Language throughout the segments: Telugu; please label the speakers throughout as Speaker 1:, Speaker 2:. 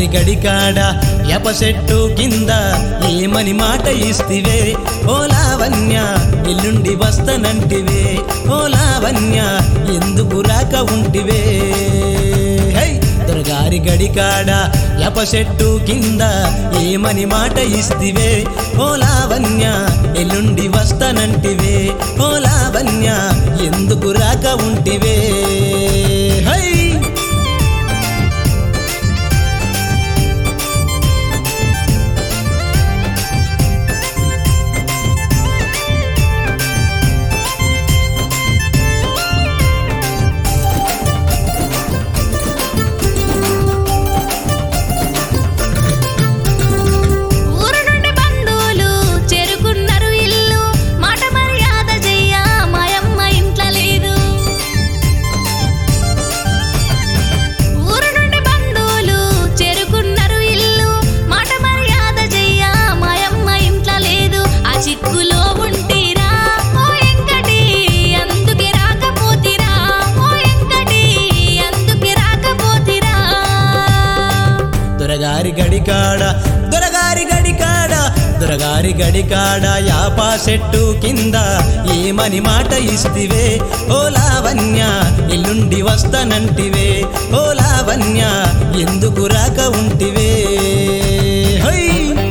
Speaker 1: గడికాడ యప చెట్టు కింద ఏమని మాట ఇస్తివే ఓ లావణ్య ఎల్లుండి వస్తనంటివే ఓ లావణ్య ఎందుకు రాక ఉంటివే హై దొరగారి గడికాడ యప చెట్టు కింద ఏమని మాట ఇస్తివే ఓ లావణ్య ఎల్లుండి వస్తనంటివే ఓ లావణ్య ఎందుకు రాక ఉంటివే హై
Speaker 2: ఊరు నుండి బంధువులు చేరుకున్నారు ఇల్లు మాట మర్యాద చెయ్య మాయమ్మ ఇంట్లో లేదు ఊరు నుండి బంధువులు చేరుకున్నారు ఇల్లు మాట మర్యాద చెయ్య మాయమ్మ ఇంట్లో లేదు ఆ చిక్కులో ఉంటిరా ఓ ఎంకటి అందుకే రాకపోతిరా ఓ ఎంకటి అందుకే రాకపోతిరా
Speaker 1: దొరగారి గడికాడ దొరగారి గడికాడ దొరగారి గడికాడ యాపా చెట్టు కింద ఏమని మాట ఇస్తివే ఓ లావణ్య ఎల్లుండి వస్తానంటివే ఓ లావణ్య ఎందుకు రాక ఉంటివే హై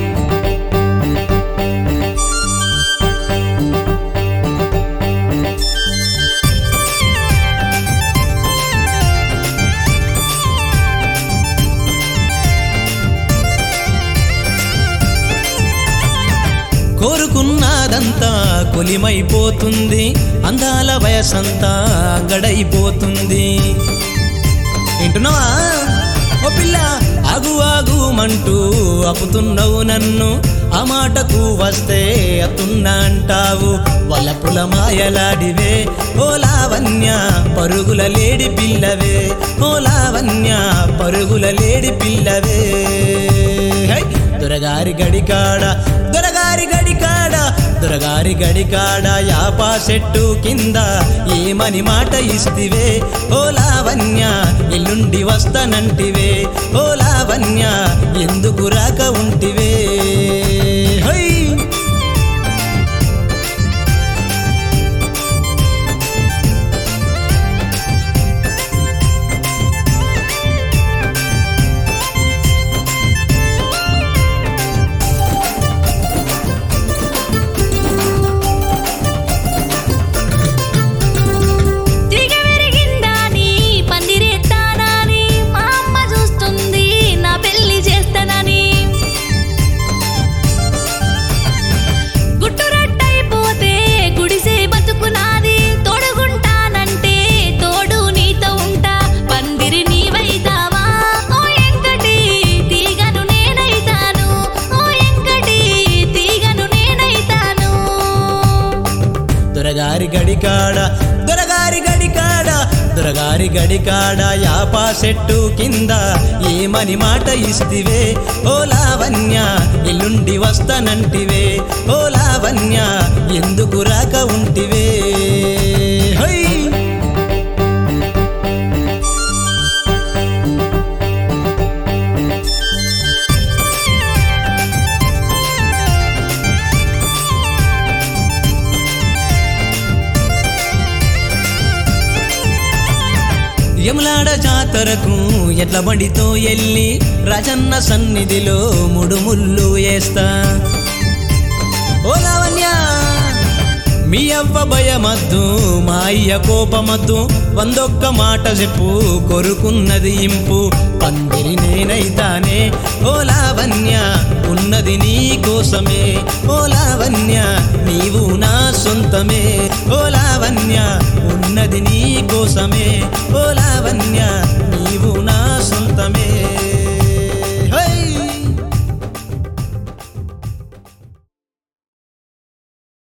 Speaker 1: కోరుకున్నదంతా కొలిమైపోతుంది అందాల వయసంతా గడైపోతుంది వింటున్నావా ఓ పిల్ల ఆగు ఆగుమంటూ అపుతున్నావు నన్ను ఆ మాటకు వస్తే అతున్నా అంటావు వలపుల మాయలాడివే ఓ లావణ్య పరుగుల లేడి పిల్లవే ఓ లావణ్య పరుగుల లేడి పిల్లవే హై! దొరగారి గడికాడ దొరగారి గడికాడ దొరగారి గడికాడ యాపా చెట్టు కింద ఏమని మాట ఇస్తివే ఓ లావణ్య ఎల్లుండి వస్తానంటివే ఓ లావణ్య ఎందుకు రాక ఉంటివే హై
Speaker 2: తిరిగి విరిగిందాని పందిరేస్తానని మా అమ్మ చూస్తుంది నా పెళ్లి చేస్తానని గుట్టు రట్టయిపోతే గుడిసే బతుకునాది తోడుగుంటానంటే తోడు నీతో ఉంటా పందిరి నీవైతావా ఓ ఎంకటి తీగను నేనైతాను ఓ ఎంకటి తీగను నేనైతాను
Speaker 1: దొరగారి గడికాడ దొరగారి గడికాడ దొరగారి గడికాడ యాపా చెట్టు కింద ఏమని మాట ఇస్తివే ఓ లావణ్య ఎల్లుండి వస్తానంటివే ఓ లావణ్య ఎందుకు రాక ఉంటివే హై యములాడ జాతరకు ఎట్ల బండితో ఎల్లి రాజన్న సన్నిధిలో ముడుముళ్ళు వేస్తా ఓ లావణ్య మీ అవ్వ భయమద్దు మా అయ్య కోపమద్దు వందొక్క మాట చెప్పు కొరుకున్నది ఇంపు పందిరి నేనైతానే ఓ లావణ్య ఉన్నది నీ కోసమే ఓ లావణ్య నీవు నా సొంతమే ఓ లావణ్య ఉన్నది నీ కోసమే ఓ లావణ్య